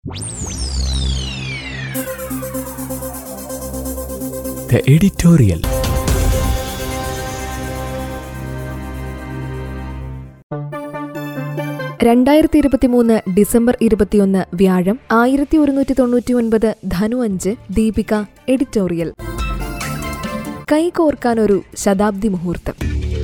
The editorial. രണ്ടായിരത്തി ഇരുപത്തിമൂന്ന് December ഇരുപത്തിയൊന്ന് വ്യാഴം ആയിരത്തി ഒരുന്നൂറ്റി തൊണ്ണൂറ്റി ഒൻപത് ധനു അഞ്ച് ദീപിക എഡിറ്റോറിയൽ കൈകോർക്കാനൊരു ശതാബ്ദി മുഹൂർത്തം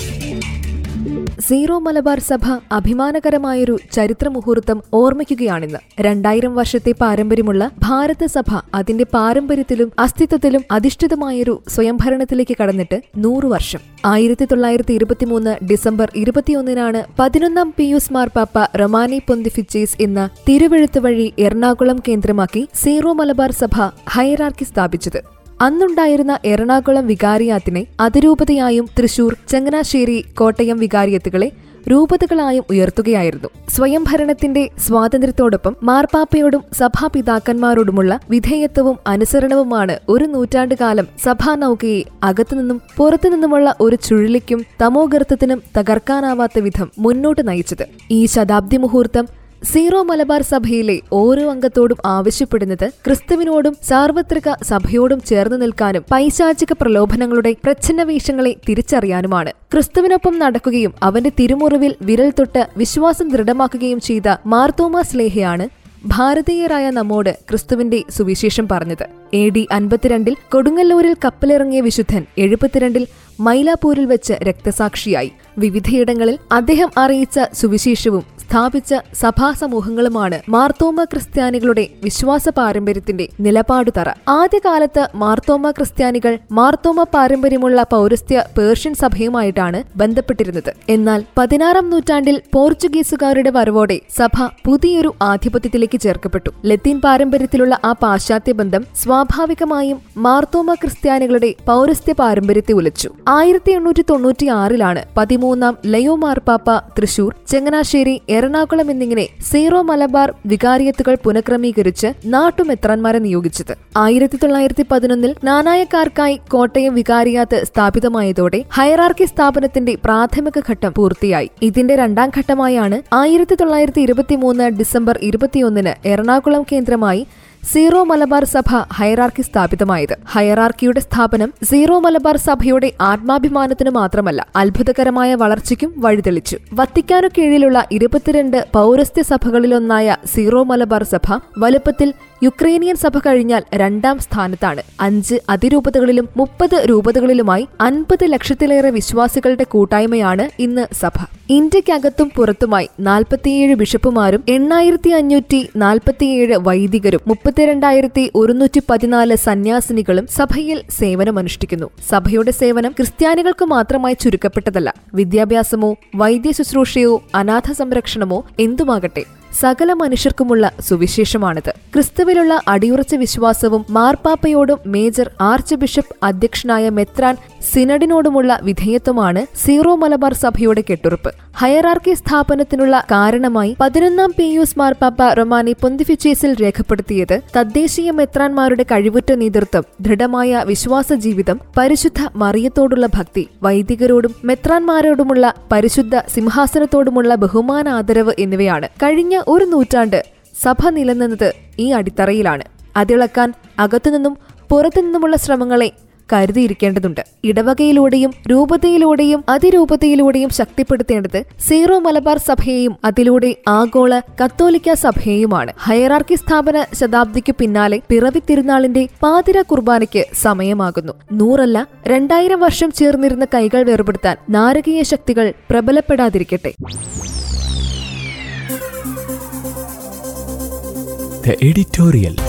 സീറോ മലബാർ സഭ അഭിമാനകരമായൊരു ചരിത്ര മുഹൂർത്തം ഓർമ്മിക്കുകയാണിന്ന് രണ്ടായിരം വർഷത്തെ പാരമ്പര്യമുള്ള ഭാരത സഭ അതിന്റെ പാരമ്പര്യത്തിലും അസ്തിത്വത്തിലും അധിഷ്ഠിതമായൊരു സ്വയംഭരണത്തിലേക്ക് കടന്നിട്ട് നൂറു വർഷം ആയിരത്തി തൊള്ളായിരത്തി ഇരുപത്തിമൂന്ന് ഡിസംബർ ഇരുപത്തിയൊന്നിനാണ് പതിനൊന്നാം പിയൂസ് മാർപ്പാപ്പ റൊമാനി പൊന്തിഫിച്ചേസ് എന്ന തിരുവെഴുത്ത് വഴി എറണാകുളം കേന്ദ്രമാക്കി സീറോ മലബാർ സഭ ഹൈറാർക്കി സ്ഥാപിച്ചത് അന്നുണ്ടായിരുന്ന എറണാകുളം വികാരിയാത്തിനെ അതിരൂപതയായും തൃശൂർ ചങ്ങനാശ്ശേരി കോട്ടയം വികാരിയത്തുകളെ രൂപതകളായും ഉയർത്തുകയായിരുന്നു സ്വയംഭരണത്തിന്റെ സ്വാതന്ത്ര്യത്തോടൊപ്പം മാർപ്പാപ്പയോടും സഭാപിതാക്കന്മാരോടുമുള്ള വിധേയത്വവും അനുസരണവുമാണ് ഒരു നൂറ്റാണ്ടുകാലം സഭാനൗകയെ അകത്തുനിന്നും പുറത്തുനിന്നുമുള്ള ഒരു ചുഴലിക്കും തമോഗർത്തത്തിനും തകർക്കാനാവാത്ത വിധം മുന്നോട്ട് നയിച്ചത് ഈ ശതാബ്ദി മുഹൂർത്തം സീറോ മലബാർ സഭയിലെ ഓരോ അംഗത്തോടും ആവശ്യപ്പെടുന്നത് ക്രിസ്തുവിനോടും സാർവത്രിക സഭയോടും ചേർന്ന് നിൽക്കാനും പൈശാചിക പ്രലോഭനങ്ങളുടെ പ്രച്ഛന്നവേഷങ്ങളെ തിരിച്ചറിയാനുമാണ് ക്രിസ്തുവിനൊപ്പം നടക്കുകയും അവന്റെ തിരുമുറിവിൽ വിരൽ തൊട്ട് വിശ്വാസം ദൃഢമാക്കുകയും ചെയ്ത മാർത്തോമാ സ്ലേഹയാണ് ഭാരതീയരായ നമ്മോട് ക്രിസ്തുവിന്റെ സുവിശേഷം പറഞ്ഞത് എ ഡി അൻപത്തിരണ്ടിൽ കൊടുങ്ങല്ലൂരിൽ കപ്പലിറങ്ങിയ വിശുദ്ധൻ എഴുപത്തിരണ്ടിൽ മൈലാപ്പൂരിൽ വെച്ച് രക്തസാക്ഷിയായി വിവിധയിടങ്ങളിൽ അദ്ദേഹം അറിയിച്ച സുവിശേഷവും സ്ഥാപിച്ച സഭാ സമൂഹങ്ങളുമാണ് മാർത്തോമ ക്രിസ്ത്യാനികളുടെ വിശ്വാസ പാരമ്പര്യത്തിന്റെ നിലപാടുതറ ആദ്യകാലത്ത് മാർത്തോമ ക്രിസ്ത്യാനികൾ മാർത്തോമ പാരമ്പര്യമുള്ള പൗരസ്ത്യ പേർഷ്യൻ സഭയുമായിട്ടാണ് ബന്ധപ്പെട്ടിരുന്നത് എന്നാൽ പതിനാറാം നൂറ്റാണ്ടിൽ പോർച്ചുഗീസുകാരുടെ വരവോടെ സഭ പുതിയൊരു ആധിപത്യത്തിലേക്ക് ചേർക്കപ്പെട്ടു ലത്തീൻ പാരമ്പര്യത്തിലുള്ള ആ പാശ്ചാത്യ ബന്ധം സ്വാഭാവികമായും മാർത്തോമ ക്രിസ്ത്യാനികളുടെ പൗരസ്ത്യ പാരമ്പര്യത്തെ ഉലച്ചു ആയിരത്തി എണ്ണൂറ്റി തൊണ്ണൂറ്റിയാറിലാണ് പതിമൂന്നാം ലയോ മാർപ്പാപ്പ തൃശൂർ ചങ്ങനാശ്ശേരി എറണാകുളം എന്നിങ്ങനെ സീറോ മലബാർ വികാരിയത്തുകൾ പുനഃക്രമീകരിച്ച് നാട്ടുമെത്രാന്മാരെ നിയോഗിച്ചത് ആയിരത്തി തൊള്ളായിരത്തി പതിനൊന്നിൽ നാനായക്കാർക്കായി കോട്ടയം വികാരിയാത്ത് സ്ഥാപിതമായതോടെ ഹൈറാർക്കി സ്ഥാപനത്തിന്റെ പ്രാഥമിക ഘട്ടം പൂർത്തിയായി ഇതിന്റെ രണ്ടാം ഘട്ടമായാണ് ആയിരത്തി തൊള്ളായിരത്തി ഇരുപത്തിമൂന്ന് ഡിസംബർ ഇരുപത്തിയൊന്നിന് എറണാകുളം കേന്ദ്രമായി സീറോ മലബാർ സഭ ഹയറാർക്കി സ്ഥാപിതമായത് ഹയറാർക്കിയുടെ സ്ഥാപനം സീറോ മലബാർ സഭയുടെ ആത്മാഭിമാനത്തിന് മാത്രമല്ല അത്ഭുതകരമായ വളർച്ചയ്ക്കും വഴിതെളിച്ചു വത്തിക്കാനു കീഴിലുള്ള ഇരുപത്തിരണ്ട് പൗരസ്ത്യ സഭകളിലൊന്നായ സീറോ മലബാർ സഭ വലുപ്പത്തിൽ യുക്രൈനിയൻ സഭ കഴിഞ്ഞാൽ രണ്ടാം സ്ഥാനത്താണ് അഞ്ച് അതിരൂപതകളിലും മുപ്പത് രൂപതകളിലുമായി അൻപത് ലക്ഷത്തിലേറെ വിശ്വാസികളുടെ കൂട്ടായ്മയാണ് ഇന്ന് സഭ ഇന്ത്യക്കകത്തും പുറത്തുമായി നാൽപ്പത്തിയേഴ് ബിഷപ്പുമാരും എണ്ണായിരത്തി അഞ്ഞൂറ്റി നാൽപ്പത്തിയേഴ് വൈദികരും മുപ്പത്തിരണ്ടായിരത്തി ഒരുന്നൂറ്റി പതിനാല് സന്യാസിനികളും സഭയിൽ സേവനമനുഷ്ഠിക്കുന്നു സഭയുടെ സേവനം ക്രിസ്ത്യാനികൾക്ക് മാത്രമായി ചുരുക്കപ്പെട്ടതല്ല വിദ്യാഭ്യാസമോ വൈദ്യ ശുശ്രൂഷയോ അനാഥ സംരക്ഷണമോ എന്തുമാകട്ടെ സകല മനുഷ്യർക്കുമുള്ള സുവിശേഷമാണിത് ക്രിസ്തുവിലുള്ള അടിയുറച്ച വിശ്വാസവും മാർപ്പാപ്പയോടും മേജർ ആർച്ച് ബിഷപ്പ് അധ്യക്ഷനായ മെത്രാൻ സിനഡിനോടുമുള്ള വിധേയത്വമാണ് സീറോ മലബാർ സഭയുടെ കെട്ടുറപ്പ് ഹയറാർക്കി സ്ഥാപനത്തിനുള്ള കാരണമായി പതിനൊന്നാം പിയൂസ് മാർപ്പാപ്പ റൊമാനി പൊന്തിഫിച്ചേസിൽ രേഖപ്പെടുത്തിയത് തദ്ദേശീയ മെത്രാന്മാരുടെ കഴിവുറ്റ നേതൃത്വം ദൃഢമായ വിശ്വാസ ജീവിതം പരിശുദ്ധ മറിയത്തോടുള്ള ഭക്തി വൈദികരോടും മെത്രാന്മാരോടുമുള്ള പരിശുദ്ധ സിംഹാസനത്തോടുമുള്ള ബഹുമാനാദരവ് എന്നിവയാണ് കഴിഞ്ഞ ഒരു നൂറ്റാണ്ട് സഭ നിലനിന്നത് ഈ അടിത്തറയിലാണ് അതിളക്കാൻ അകത്തുനിന്നും പുറത്തുനിന്നുമുള്ള ശ്രമങ്ങളെ കരുതിയിരിക്കേണ്ടതുണ്ട് ഇടവകയിലൂടെയും രൂപതയിലൂടെയും അതിരൂപതയിലൂടെയും ശക്തിപ്പെടുത്തേണ്ടത് സീറോ മലബാർ സഭയെയും അതിലൂടെ ആഗോള കത്തോലിക്ക സഭയെയുമാണ് ഹയറാർക്കി സ്ഥാപന ശതാബ്ദിക്കു പിന്നാലെ പിറവി തിരുനാളിന്റെ പാതിര കുർബാനയ്ക്ക് സമയമാകുന്നു നൂറല്ല രണ്ടായിരം വർഷം ചേർന്നിരുന്ന കൈകൾ വേർപെടുത്താൻ നാരകീയ ശക്തികൾ പ്രബലപ്പെടാതിരിക്കട്ടെ The editorial.